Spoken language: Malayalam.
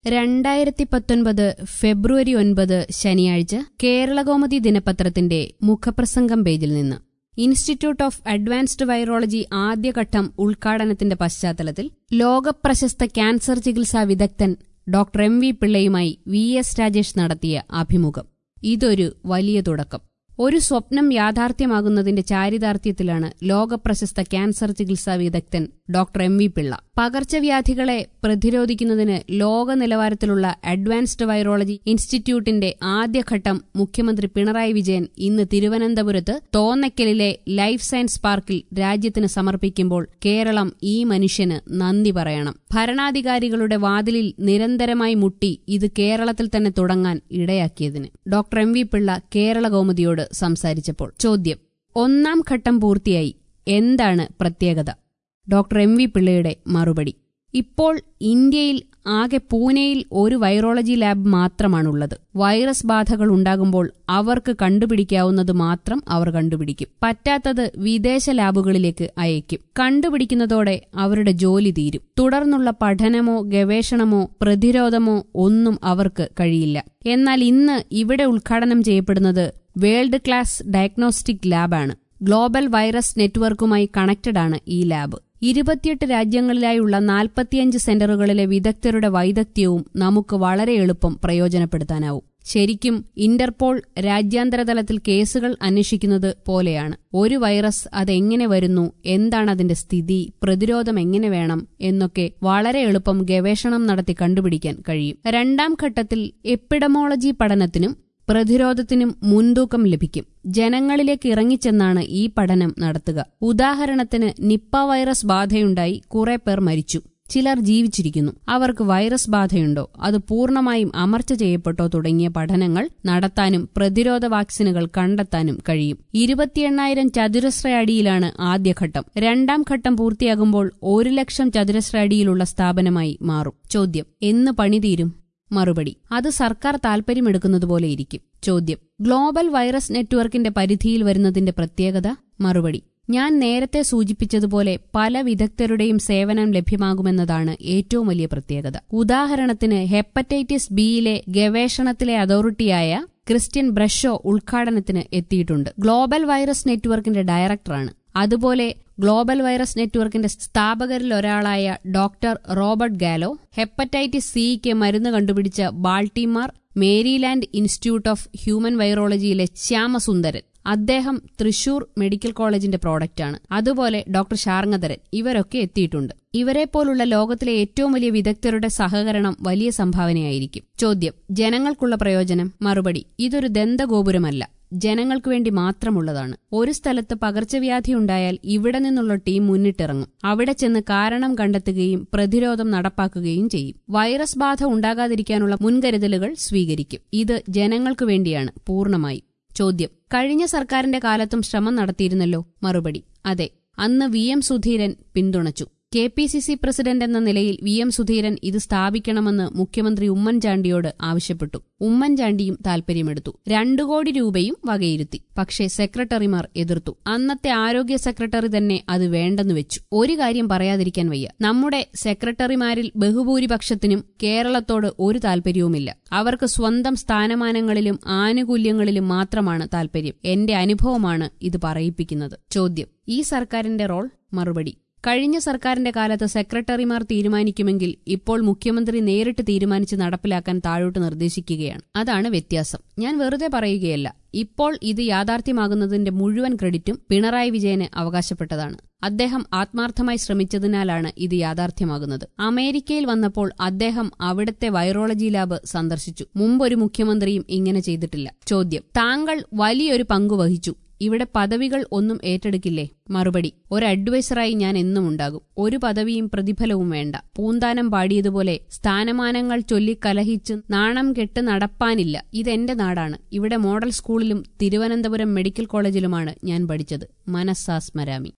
രണ്ടായിരത്തി പത്തൊൻപത് ഫെബ്രുവരി ഒൻപത് ശനിയാഴ്ച കേരളകൗമുദി ദിനപത്രത്തിന്റെ മുഖപ്രസംഗം പേജിൽ നിന്ന് ഇൻസ്റ്റിറ്റ്യൂട്ട് ഓഫ് അഡ്വാൻസ്ഡ് വൈറോളജി ആദ്യഘട്ടം ഉദ്ഘാടനത്തിന്റെ പശ്ചാത്തലത്തിൽ ലോകപ്രശസ്ത ക്യാൻസർ ചികിത്സാ വിദഗ്ധൻ ഡോക്ടർ എം വി പിള്ളയുമായി വി എസ് രാജേഷ് നടത്തിയ അഭിമുഖം ഇതൊരു വലിയ തുടക്കം ഒരു സ്വപ്നം യാഥാർത്ഥ്യമാകുന്നതിന്റെ ചാരിതാർത്ഥ്യത്തിലാണ് ലോകപ്രശസ്ത ക്യാൻസർ ചികിത്സാ വിദഗ്ധൻ ഡോക്ടർ എം വി പിള്ള പകർച്ചവ്യാധികളെ പ്രതിരോധിക്കുന്നതിന് ലോക നിലവാരത്തിലുള്ള അഡ്വാൻസ്ഡ് വൈറോളജി ഇൻസ്റ്റിറ്റ്യൂട്ടിന്റെ ആദ്യഘട്ടം മുഖ്യമന്ത്രി പിണറായി വിജയൻ ഇന്ന് തിരുവനന്തപുരത്ത് തോന്നയ്ക്കലിലെ ലൈഫ് സയൻസ് പാർക്കിൽ രാജ്യത്തിന് സമർപ്പിക്കുമ്പോൾ കേരളം ഈ മനുഷ്യന് നന്ദി പറയണം ഭരണാധികാരികളുടെ വാതിലിൽ നിരന്തരമായി മുട്ടി ഇത് കേരളത്തിൽ തന്നെ തുടങ്ങാൻ ഇടയാക്കിയതിന് doctor M V Pillai Kerala കൗമുദിയോട് സംസാരിച്ചപ്പോൾ ചോദ്യം ഒന്നാം ഘട്ടം പൂർത്തിയായി എന്താണ് പ്രത്യേകത ഡോക്ടർ എം വി പിള്ളയുടെ മറുപടി ഇപ്പോൾ ഇന്ത്യയിൽ ആകെ പൂനെയിൽ ഒരു വൈറോളജി ലാബ് മാത്രമാണുള്ളത് വൈറസ് ബാധകൾ ഉണ്ടാകുമ്പോൾ അവർക്ക് കണ്ടുപിടിക്കാവുന്നത് മാത്രം അവർ കണ്ടുപിടിക്കും പറ്റാത്തത് വിദേശ ലാബുകളിലേക്ക് അയക്കും കണ്ടുപിടിക്കുന്നതോടെ അവരുടെ ജോലി തീരും തുടർന്നുള്ള പഠനമോ ഗവേഷണമോ പ്രതിരോധമോ ഒന്നും അവർക്ക് കഴിയില്ല എന്നാൽ ഇന്ന് ഇവിടെ ഉദ്ഘാടനം ചെയ്യപ്പെടുന്നത് വേൾഡ് ക്ലാസ് ഡയഗ്നോസ്റ്റിക് ലാബാണ് ഗ്ലോബൽ വൈറസ് നെറ്റ്വർക്കുമായി കണക്റ്റഡാണ് ഈ ലാബ് ഇരുപത്തിയെട്ട് രാജ്യങ്ങളിലായുള്ള നാൽപ്പത്തിയഞ്ച് സെന്ററുകളിലെ വിദഗ്ധരുടെ വൈദഗ്ധ്യവും നമുക്ക് വളരെ എളുപ്പം പ്രയോജനപ്പെടുത്താനാവും ശരിക്കും ഇന്റർപോൾ രാജ്യാന്തര തലത്തിൽ കേസുകൾ അന്വേഷിക്കുന്നത് പോലെയാണ് ഒരു വൈറസ് അതെങ്ങനെ വരുന്നു എന്താണ് അതിന്റെ സ്ഥിതി പ്രതിരോധം എങ്ങനെ വേണം എന്നൊക്കെ വളരെ എളുപ്പം ഗവേഷണം നടത്തി കണ്ടുപിടിക്കാൻ കഴിയും രണ്ടാം ഘട്ടത്തിൽ എപ്പിഡമോളജി പഠനത്തിനും പ്രതിരോധത്തിനും മുൻതൂക്കം ലഭിക്കും ജനങ്ങളിലേക്ക് ഇറങ്ങിച്ചെന്നാണ് ഈ പഠനം നടത്തുക ഉദാഹരണത്തിന് നിപ്പ വൈറസ് ബാധയുണ്ടായി കുറെ പേർ മരിച്ചു ചിലർ ജീവിച്ചിരിക്കുന്നു അവർക്ക് വൈറസ് ബാധയുണ്ടോ അത് പൂർണ്ണമായും അമർച്ച ചെയ്യപ്പെട്ടോ തുടങ്ങിയ പഠനങ്ങൾ നടത്താനും പ്രതിരോധ വാക്സിനുകൾ കണ്ടെത്താനും കഴിയും ഇരുപത്തിയെണ്ണായിരം ചതുരശ്ര അടിയിലാണ് ആദ്യഘട്ടം രണ്ടാം ഘട്ടം പൂർത്തിയാകുമ്പോൾ ഒരു ലക്ഷം ചതുരശ്ര അടിയിലുള്ള സ്ഥാപനമായി മാറും ചോദ്യം എന്ന് പണിതീരും മറുപടി അത് സർക്കാർ താൽപര്യമെടുക്കുന്നതുപോലെ ഇരിക്കും ചോദ്യം ഗ്ലോബൽ വൈറസ് നെറ്റ്വർക്കിന്റെ പരിധിയിൽ വരുന്നതിന്റെ പ്രത്യേകത മറുപടി ഞാൻ നേരത്തെ സൂചിപ്പിച്ചതുപോലെ പല വിദഗ്ധരുടെയും സേവനം ലഭ്യമാകുമെന്നതാണ് ഏറ്റവും വലിയ പ്രത്യേകത ഉദാഹരണത്തിന് ഹെപ്പറ്റൈറ്റിസ് ബിയിലെ ഗവേഷണത്തിലെ അതോറിറ്റിയായ ക്രിസ്ത്യൻ ബ്രഷോ ഉദ്ഘാടനത്തിന് എത്തിയിട്ടുണ്ട് ഗ്ലോബൽ വൈറസ് നെറ്റ്വർക്കിന്റെ ഡയറക്ടറാണ് അതുപോലെ ഗ്ലോബൽ വൈറസ് നെറ്റ്വർക്കിന്റെ സ്ഥാപകരിൽ ഒരാളായ ഡോക്ടർ റോബർട്ട് ഗാലോ ഹെപ്പറ്റൈറ്റിസ് സിക്ക് മരുന്ന് കണ്ടുപിടിച്ച Baltimore Maryland institute of human വൈറോളജിയിലെ ശ്യാമസുന്ദരൻ അദ്ദേഹം തൃശൂർ മെഡിക്കൽ കോളേജിന്റെ പ്രോഡക്റ്റാണ് അതുപോലെ ഡോക്ടർ ശാർങ്ങധരൻ ഇവരൊക്കെ എത്തിയിട്ടുണ്ട് ഇവരെ പോലുള്ള ലോകത്തിലെ ഏറ്റവും വലിയ വിദഗ്ധരുടെ സഹകരണം വലിയ സംഭാവനയായിരിക്കും ചോദ്യം ജനങ്ങൾക്കുള്ള പ്രയോജനം മറുപടി ഇതൊരു ദന്തഗോപുരമല്ല ജനങ്ങൾക്ക് വേണ്ടി മാത്രമുള്ളതാണ് ഒരു സ്ഥലത്ത് പകർച്ചവ്യാധി ഉണ്ടായാൽ ഇവിടെ നിന്നുള്ള ടീം മുന്നിട്ടിറങ്ങും അവിടെ ചെന്ന് കാരണം കണ്ടെത്തുകയും പ്രതിരോധം നടപ്പാക്കുകയും ചെയ്യും വൈറസ് ബാധ ഉണ്ടാകാതിരിക്കാനുള്ള മുൻകരുതലുകൾ സ്വീകരിക്കും ഇത് ജനങ്ങൾക്ക് വേണ്ടിയാണ് പൂർണ്ണമായും ചോദ്യം കഴിഞ്ഞ സർക്കാരിന്റെ കാലത്തും ശ്രമം നടത്തിയിരുന്നല്ലോ മറുപടി അതെ അന്ന് വി എം സുധീരൻ പിന്തുണച്ചു K P C C president എന്ന നിലയിൽ വി എം സുധീരൻ ഇത് സ്ഥാപിക്കണമെന്ന് മുഖ്യമന്ത്രി ഉമ്മൻചാണ്ടിയോട് ആവശ്യപ്പെട്ടു ഉമ്മൻചാണ്ടിയും താൽപര്യമെടുത്തു രണ്ടു കോടി രൂപയും വകയിരുത്തി പക്ഷേ സെക്രട്ടറിമാർ എതിർത്തു അന്നത്തെ ആരോഗ്യ സെക്രട്ടറി തന്നെ അത് വേണ്ടെന്ന് വെച്ചു ഒരു കാര്യം പറയാതിരിക്കാൻ വയ്യ നമ്മുടെ സെക്രട്ടറിമാരിൽ ബഹുഭൂരിപക്ഷത്തിനും കേരളത്തോട് ഒരു താൽപര്യവുമില്ല അവർക്ക് സ്വന്തം സ്ഥാനമാനങ്ങളിലും ആനുകൂല്യങ്ങളിലും മാത്രമാണ് താൽപര്യം എന്റെ അനുഭവമാണ് ഇത് പറയിപ്പിക്കുന്നത് ചോദ്യം ഈ സർക്കാരിന്റെ റോൾ മറുപടി കഴിഞ്ഞ സർക്കാരിന്റെ കാലത്ത് സെക്രട്ടറിമാർ തീരുമാനിക്കുമെങ്കിൽ ഇപ്പോൾ മുഖ്യമന്ത്രി നേരിട്ട് തീരുമാനിച്ച് നടപ്പിലാക്കാൻ താഴോട്ട് നിർദ്ദേശിക്കുകയാണ് അതാണ് വ്യത്യാസം ഞാൻ വെറുതെ പറയുകയല്ല ഇപ്പോൾ ഇത് യാഥാർത്ഥ്യമാകുന്നതിന്റെ മുഴുവൻ ക്രെഡിറ്റും പിണറായി വിജയന് അവകാശപ്പെട്ടതാണ് അദ്ദേഹം ആത്മാർത്ഥമായി ശ്രമിച്ചതിനാലാണ് ഇത് യാഥാർത്ഥ്യമാകുന്നത് അമേരിക്കയിൽ വന്നപ്പോൾ അദ്ദേഹം അവിടുത്തെ വൈറോളജി ലാബ് സന്ദർശിച്ചു മുമ്പൊരു മുഖ്യമന്ത്രിയും ഇങ്ങനെ ചെയ്തിട്ടില്ല ചോദ്യം താങ്കൾ വലിയൊരു പങ്കു വഹിച്ചു ഇവിടെ പദവികൾ ഒന്നും ഏറ്റെടുക്കില്ലേ മറുപടി ഒരു അഡ്വൈസറായി ഞാൻ എന്നും ഉണ്ടാകും ഒരു പദവിയും പ്രതിഫലവും വേണ്ട പൂന്താനം പാടിയതുപോലെ സ്ഥാനമാനങ്ങൾ ചൊല്ലി കലഹിച്ച് നാണം കെട്ട് നടപ്പാനില്ല ഇതെന്റെ നാടാണ് ഇവിടെ മോഡൽ സ്കൂളിലും തിരുവനന്തപുരം മെഡിക്കൽ കോളേജിലുമാണ് ഞാൻ പഠിച്ചത് മനസ്സാ സ്മരാമി